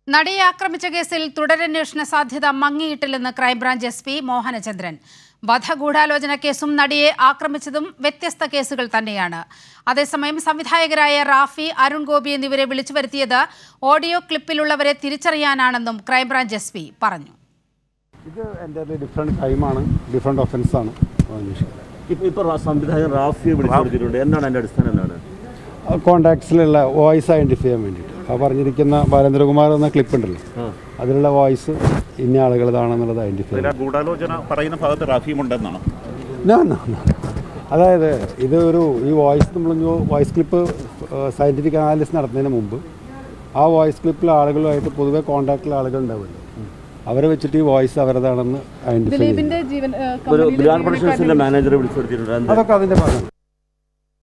നടിയെ ആക്രമിച്ച കേസിൽ തുടരന്വേഷണ സാധ്യത മങ്ങിയിട്ടില്ലെന്ന് ക്രൈംബ്രാഞ്ച് എസ് പി മോഹനചന്ദ്രൻ വധഗൂഢാലോചന കേസും നടിയെ ആക്രമിച്ചതും വ്യത്യസ്ത കേസുകൾ തന്നെയാണ് അതേസമയം സംവിധായകരായ റാഫി അരുൺ ഗോപി എന്നിവരെ വിളിച്ചു വരുത്തിയത് ഓഡിയോ ക്ലിപ്പിലുള്ളവരെ തിരിച്ചറിയാനാണെന്നും ക്രൈംബ്രാഞ്ച് എസ് പി പറഞ്ഞു ഇത് എൻ്റെ ഡിഫറെൻറ്റ് ടൈമാണ് ഡിഫറെൻറ്റ് ഒഫൻസാണ് അന്വേഷിക്കുന്നത് ഇപ്പൊ ഇപ്പൊ റാ- സംവിധായകൻ റാഫിയെ വിളിച്ചെടുത്തിട്ടുണ്ട് എന്താണ് അതിന്റെ അടിസ്ഥാനം എന്താണ് കോണ്ടാക്ട്സിലുള്ള വോയിസ് ഐഡൻറ്റിഫൈ ചെയ്യാൻ വേണ്ടിയിട്ട് ആ പറഞ്ഞിരിക്കുന്ന ബാലേന്ദ്രകുമാർ എന്ന ക്ലിപ്പ് ഉണ്ടല്ലോ അതിലുള്ള വോയിസ് ഇന്ന ആളുകളതാണെന്നുള്ളത് ഐഡൻറ്റിഫൈ ഇതിലെ ഗൂഢാലോചന പറയുന്ന ഭാഗത്ത് റാഫിയുമുണ്ടെന്നാണ് നോ നോ നോ അതായത് ഇത് ഒരു ഈ വോയിസ് നമ്മൾ വോയിസ് ക്ലിപ്പ് സയൻറ്റിഫിക് അനാലിസിസ് നടത്തുന്നതിന് മുമ്പ് ആ വോയിസ് ക്ലിപ്പിലെ ആളുകളുമായിട്ട് പൊതുവെ കോണ്ടാക്റ്റിലെ ആളുകൾ ഉണ്ടാവുമല്ലോ അവരെ വെച്ചിട്ട് ഈ വോയിസ് അവരതാണെന്ന് ഐഡൻറ്റിഫൈ ചെയ്യും ദിലീപിന്റെ ജീവൻ ഏഹ്, ഒരു കമ്പനിയിലെ ഗ്രാൻഡ് ജീവനക്കാരനെ പ്രൊഡക്ഷൻസിന്റെ മാനേജറെ വിളിച്ചെടുത്തിട്ടുണ്ട് എന്താ അതൊക്കെ അതിൻ്റെ ഭാഗമാണ്